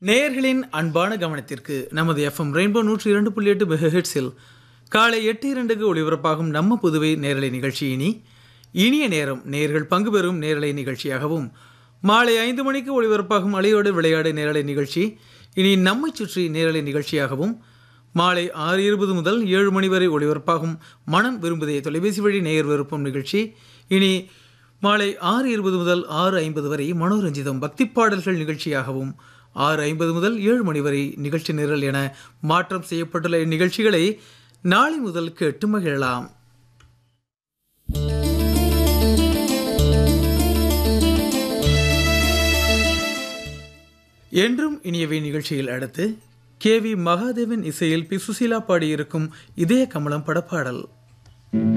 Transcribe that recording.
நேயர்களின் அன்பான கவனத்திற்கு நமது எஃப்எம் ரெயின்போ நூற்றி இரண்டு புள்ளி எட்டு மெகஹெட்ஸில் காலை எட்டு இரண்டுக்கு ஒளிபரப்பாகும் நம்ம புதுவை நேரலை நிகழ்ச்சி இனி இனிய நேரம் நேர்கள் பங்கு பெறும் நேரலை நிகழ்ச்சியாகவும் மாலை ஐந்து மணிக்கு ஒளிபரப்பாகும் அலையோடு விளையாடு நேரலை நிகழ்ச்சி இனி நம்மை சுற்றி நேரலை நிகழ்ச்சியாகவும் மாலை ஆறு இருபது முதல் ஏழு மணி வரை ஒளிபரப்பாகும் மனம் விரும்புதே தொலைபேசி வழி நேயர் விருப்பம் நிகழ்ச்சி இனி மாலை ஆறு இருபது முதல் ஆறு ஐம்பது வரை மனோரஞ்சிதம் பக்தி பாடல்கள் நிகழ்ச்சியாகவும் ஆறு ஐம்பது முதல் ஏழு மணி வரை நிகழ்ச்சி நிரல் என மாற்றம் செய்யப்பட்டுள்ள இந்நிகழ்ச்சிகளை நாளை முதல் கேட்டு மகிழலாம் என்றும் இனியவை நிகழ்ச்சியில் அடுத்து கே வி மகாதேவன் இசையில் பி சுசீலா பாடியிருக்கும் இதய கமலம் படப்பாடல்